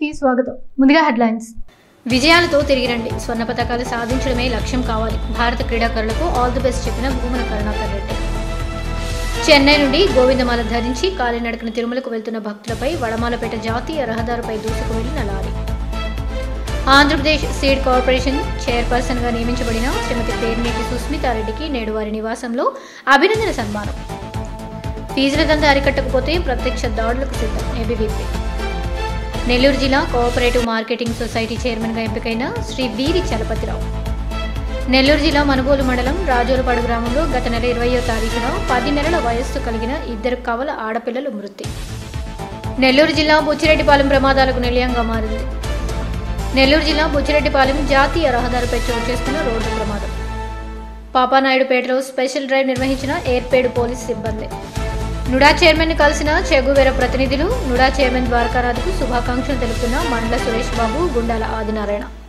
కి స్వాగతం ముందుగా హెడ్లైన్స్ విజయాలతో తిరిగి రండి స్వర్ణ పథకాలు సాధించడమే లక్ష్యం కావాలి భారత క్రీడాకారులకు ఆల్ ది బెస్ట్ చెప్పిన భూమన కరుణాకర్ రెడ్డి చెన్నై నుండి గోవిందమాల ధరించి కాలినడకన తిరుమలకు వెళ్తున్న భక్తులపై వడమాలపేట జాతీయ రహదారిపై దూసుకు వెళ్లిన లారీ ఆంధ్రప్రదేశ్ సీడ్ కార్పొరేషన్ చైర్పర్సన్గా నియమించబడిన శ్రీమతి పేర్నేటి సుస్మితారెడ్డికి నేడు వారి నివాసంలో అభినందన సన్మానం ఫీజుల దందా అరికట్టకపోతే ప్రత్యక్ష దాడులకు సిద్ధం ఏబీవీపీ నెల్లూరు జిల్లా కోఆపరేటివ్ మార్కెటింగ్ సొసైటీ చైర్మన్గా ఎంపికైన శ్రీ వీరి చలపతిరావు నెల్లూరు జిల్లా మనుగోలు మండలం రాజోలపాడు గ్రామంలో గత నెల ఇరవయో తారీఖున పది నెలల వయస్సు కలిగిన ఇద్దరు కవల ఆడపిల్లలు మృతి నెల్లూరు జిల్లా బుచ్చిరెడ్డిపాలెం ప్రమాదాలకు నిలయంగా మారింది నెల్లూరు జిల్లా బుచ్చిరెడ్డిపాలెం జాతీయ రహదారిపై చోటు చేసుకున్న రోడ్డు ప్రమాదం పాపానాయుడుపేటలో స్పెషల్ డ్రైవ్ నిర్వహించిన ఏర్పేడు పోలీస్ సిబ్బంది నుడా చైర్మన్ కలిసిన చెగువెర ప్రతినిధులు నుడా చైర్మన్ ద్వారకానాథ్కు శుభాకాంక్షలు తెలుపుతున్న మండల సురేష్ బాబు గుండాల ఆదినారాయణ